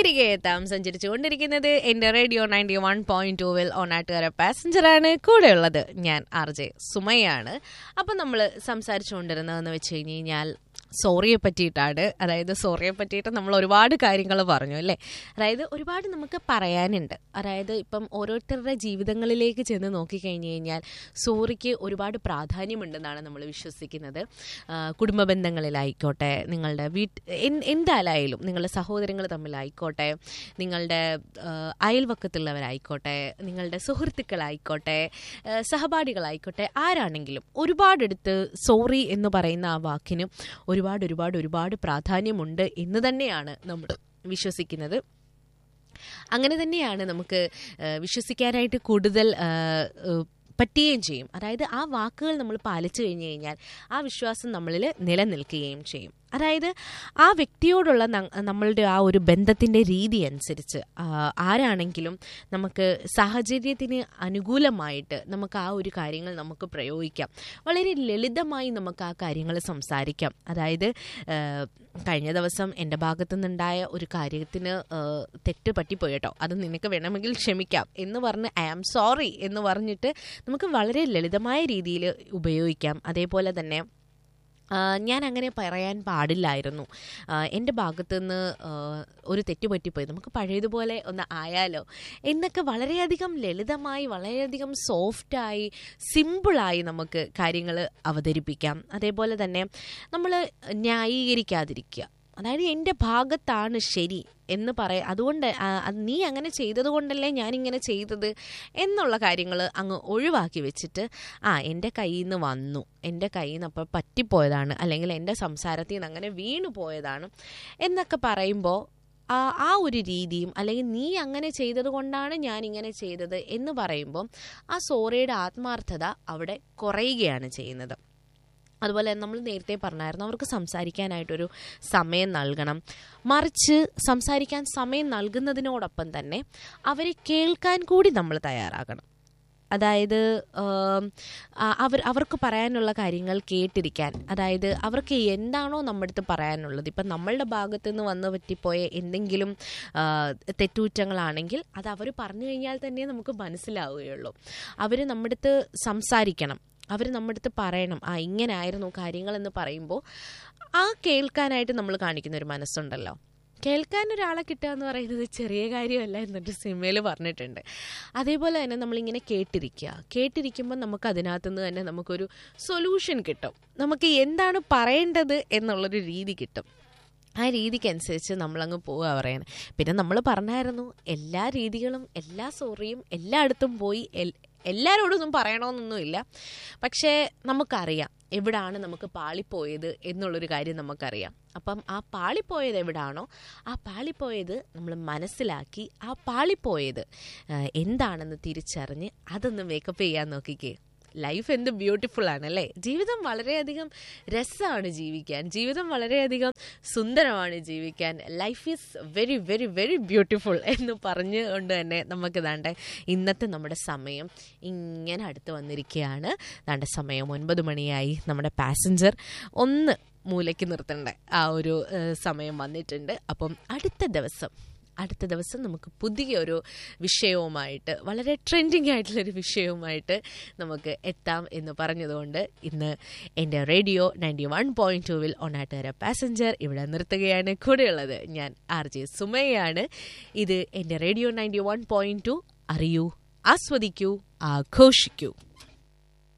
തിരികെ എത്താം സഞ്ചരിച്ചുകൊണ്ടിരിക്കുന്നത് എന്റെ റേഡിയോ നയൻറ്റി വൺ പോയിന്റ് ടൂവിൽ ഓണാട്ടുകാര പാസഞ്ചറാണ് കൂടെയുള്ളത് ഞാൻ ആർ ജെ സുമയാണ് അപ്പം നമ്മൾ സംസാരിച്ചുകൊണ്ടിരുന്നതെന്ന് വെച്ച് കഴിഞ്ഞ് കഴിഞ്ഞാൽ സോറിയെ പറ്റിയിട്ടാണ് അതായത് സോറിയെ പറ്റിയിട്ട് നമ്മൾ ഒരുപാട് കാര്യങ്ങൾ പറഞ്ഞു അല്ലേ അതായത് ഒരുപാട് നമുക്ക് പറയാനുണ്ട് അതായത് ഇപ്പം ഓരോരുത്തരുടെ ജീവിതങ്ങളിലേക്ക് ചെന്ന് നോക്കിക്കഴിഞ്ഞ് കഴിഞ്ഞാൽ സോറിക്ക് ഒരുപാട് പ്രാധാന്യമുണ്ടെന്നാണ് നമ്മൾ വിശ്വസിക്കുന്നത് ആ, കുടുംബ ബന്ധങ്ങളിലായിക്കോട്ടെ നിങ്ങളുടെ വീട്ട് എൻ- എന്തായാലും നിങ്ങളുടെ സഹോദരങ്ങൾ തമ്മിലായിക്കോട്ടെ നിങ്ങളുടെ ആ, അയൽവക്കത്തുള്ളവരായിക്കോട്ടെ നിങ്ങളുടെ സുഹൃത്തുക്കളായിക്കോട്ടെ ആ, സഹപാഠികളായിക്കോട്ടെ ആരാണെങ്കിലും ഒരുപാടെടുത്ത് സോറി എന്ന് പറയുന്ന ആ വാക്കിന് ഒരുപാട് ഒരുപാട് ഒരുപാട് പ്രാധാന്യമുണ്ട് എന്ന് തന്നെയാണ് നമ്മൾ വിശ്വസിക്കുന്നത് അങ്ങനെ തന്നെയാണ് നമുക്ക് ആ, വിശ്വസിക്കാനായിട്ട് കൂടുതൽ ആ, ആ, പറ്റുകയും ചെയ്യും അതായത് ആ വാക്കുകൾ നമ്മൾ പാലിച്ചു കഴിഞ്ഞു കഴിഞ്ഞാൽ ആ വിശ്വാസം നമ്മളിൽ നിലനിൽക്കുകയും ചെയ്യും അതായത് ആ വ്യക്തിയോടുള്ള ന- നമ്മളുടെ ആ ഒരു ബന്ധത്തിൻ്റെ രീതി അനുസരിച്ച് ആ, ആരാണെങ്കിലും നമുക്ക് സാഹചര്യത്തിന് അനുകൂലമായിട്ട് നമുക്ക് ആ ഒരു കാര്യങ്ങൾ നമുക്ക് പ്രയോഗിക്കാം വളരെ ലളിതമായി നമുക്ക് ആ കാര്യങ്ങൾ സംസാരിക്കാം അതായത് ആ, കഴിഞ്ഞ ദിവസം എൻ്റെ ഭാഗത്തു നിന്നുണ്ടായ ഒരു കാര്യത്തിന് ആ, തെറ്റ് പറ്റിപ്പോയി കേട്ടോ അത് നിനക്ക് വേണമെങ്കിൽ ക്ഷമിക്കാം എന്ന് പറഞ്ഞ് ഐ ആം സോറി എന്ന് പറഞ്ഞിട്ട് നമുക്ക് വളരെ ലളിതമായ രീതിയിൽ ഉപയോഗിക്കാം അതേപോലെ തന്നെ ആ, ഞാൻ അങ്ങനെ പറയാൻ പാടില്ലായിരുന്നു ആ, എൻ്റെ ഭാഗത്തു നിന്ന് ആ, ഒരു തെറ്റ് പറ്റിപ്പോയി നമുക്ക് പഴയതുപോലെ ഒന്ന് ആയാലോ എന്നൊക്കെ വളരെയധികം ലളിതമായി വളരെയധികം സോഫ്റ്റായി സിമ്പിളായി നമുക്ക് കാര്യങ്ങൾ അവതരിപ്പിക്കാം അതേപോലെ തന്നെ നമ്മൾ ന്യായീകരിക്കാതിരിക്കുക അതായത് എൻ്റെ ഭാഗത്താണ് ശരി എന്ന് പറയ അതുകൊണ്ട് ആ, അത് നീ അങ്ങനെ ചെയ്തത് കൊണ്ടല്ലേ ഞാനിങ്ങനെ ചെയ്തത് എന്നുള്ള കാര്യങ്ങൾ അങ്ങ് ഒഴിവാക്കി വെച്ചിട്ട് ആ എൻ്റെ കയ്യിൽ നിന്ന് വന്നു എൻ്റെ കയ്യിൽ നിന്ന് അപ്പോൾ പറ്റിപ്പോയതാണ് അല്ലെങ്കിൽ എൻ്റെ സംസാരത്തിൽ നിന്ന് അങ്ങനെ വീണു പോയതാണ് എന്നൊക്കെ പറയുമ്പോൾ ആ ആ ഒരു രീതിയും അല്ലെങ്കിൽ നീ അങ്ങനെ ചെയ്തത് കൊണ്ടാണ് ഞാൻ ഇങ്ങനെ ചെയ്തത് എന്ന് പറയുമ്പോൾ ആ സോറിയുടെ ആത്മാർത്ഥത അവിടെ കുറയുകയാണ് ചെയ്യുന്നത് അതുപോലെ നമ്മൾ നേരത്തെ പറഞ്ഞായിരുന്നു അവർക്ക് സംസാരിക്കാനായിട്ടൊരു സമയം നൽകണം മറിച്ച് സംസാരിക്കാൻ സമയം നൽകുന്നതിനോടൊപ്പം തന്നെ അവരെ കേൾക്കാൻ കൂടി നമ്മൾ തയ്യാറാകണം അതായത് ആം, ആ, അവർ അവർക്ക് പറയാനുള്ള കാര്യങ്ങൾ കേട്ടിരിക്കാൻ അതായത് അവർക്ക് എന്താണോ നമ്മുടെ അടുത്ത് പറയാനുള്ളത് ഇപ്പം നമ്മളുടെ ഭാഗത്ത് നിന്ന് വന്ന് പറ്റിപ്പോയ എന്തെങ്കിലും ആ, തെറ്റുകുറ്റങ്ങളാണെങ്കിൽ അത് അവർ പറഞ്ഞു കഴിഞ്ഞാൽ തന്നെ നമുക്ക് മനസ്സിലാവുകയുള്ളൂ അവർ നമ്മുടെ അടുത്ത് സംസാരിക്കണം അവർ നമ്മുടെ അടുത്ത് പറയണം ആ ഇങ്ങനെ ആയിരുന്നു കാര്യങ്ങളെന്ന് പറയുമ്പോൾ ആ കേൾക്കാനായിട്ട് നമ്മൾ കാണിക്കുന്ന ഒരു മനസ്സുണ്ടല്ലോ കേൾക്കാൻ ഒരാളെ കിട്ടുക എന്ന് പറയുന്നത് ചെറിയ കാര്യമല്ല എന്നൊരു സിനിമയിൽ പറഞ്ഞിട്ടുണ്ട് അതേപോലെ തന്നെ നമ്മളിങ്ങനെ കേട്ടിരിക്കുക കേട്ടിരിക്കുമ്പോൾ നമുക്ക് അതിനകത്ത് നിന്ന് തന്നെ നമുക്കൊരു സൊല്യൂഷൻ കിട്ടും നമുക്ക് എന്താണ് പറയേണ്ടത് എന്നുള്ളൊരു രീതി കിട്ടും ആ രീതിക്കനുസരിച്ച് നമ്മളങ്ങ് പോവുക പറയാൻ പിന്നെ നമ്മൾ പറഞ്ഞായിരുന്നു എല്ലാ രീതികളും എല്ലാ സോറിയും എല്ലായിടത്തും പോയി എൽ എല്ലാവരോടൊന്നും പറയണമെന്നൊന്നുമില്ല പക്ഷേ നമുക്കറിയാം എവിടാണ് നമുക്ക് പാളിപ്പോയത് എന്നുള്ളൊരു കാര്യം നമുക്കറിയാം അപ്പം ആ പാളിപ്പോയത് എവിടാണോ ആ പാളിപ്പോയത് നമ്മൾ മനസ്സിലാക്കി ആ പാളിപ്പോയത് ആ, എന്താണെന്ന് തിരിച്ചറിഞ്ഞ് അതൊന്ന് മേക്കപ്പ് ചെയ്യാൻ നോക്കിക്കേ ലൈഫ് എന്ത് ബ്യൂട്ടിഫുൾ ആണ് അല്ലേ ജീവിതം വളരെയധികം രസമാണ് ജീവിക്കാൻ ജീവിതം വളരെയധികം സുന്ദരമാണ് ജീവിക്കാൻ life is very very very beautiful എന്ന് പറഞ്ഞുകൊണ്ട് തന്നെ നമുക്ക് ദാണ്ടെ ഇന്നത്തെ നമ്മുടെ സമയം ഇങ്ങനെ അടുത്ത് വന്നിരിക്കുകയാണ് ദാണ്ടെ സമയം ഒൻപത് മണിയായി നമ്മുടെ പാസഞ്ചർ ഒന്ന് മൂലയ്ക്ക് നിർത്തേണ്ട ആ ഒരു ഏഹ്, സമയം വന്നിട്ടുണ്ട് അപ്പം അടുത്ത ദിവസം അടുത്ത ദിവസം നമുക്ക് പുതിയൊരു വിഷയവുമായിട്ട് വളരെ ട്രെൻഡിങ് ആയിട്ടുള്ളൊരു വിഷയവുമായിട്ട് നമുക്ക് എത്താം എന്ന് പറഞ്ഞതുകൊണ്ട് ഇന്ന് എൻ്റെ റേഡിയോ നയൻറ്റി വൺ പോയിൻറ്റ് ടൂവിൽ ഒന്നാട്ടുകാര പാസഞ്ചർ ഇവിടെ നിർത്തുകയാണ് കൂടെയുള്ളത് ഞാൻ ആർ ജെ സുമയാണ് ഇത് എൻ്റെ radio ninety one point two അറിയൂ ആസ്വദിക്കൂ ആഘോഷിക്കൂ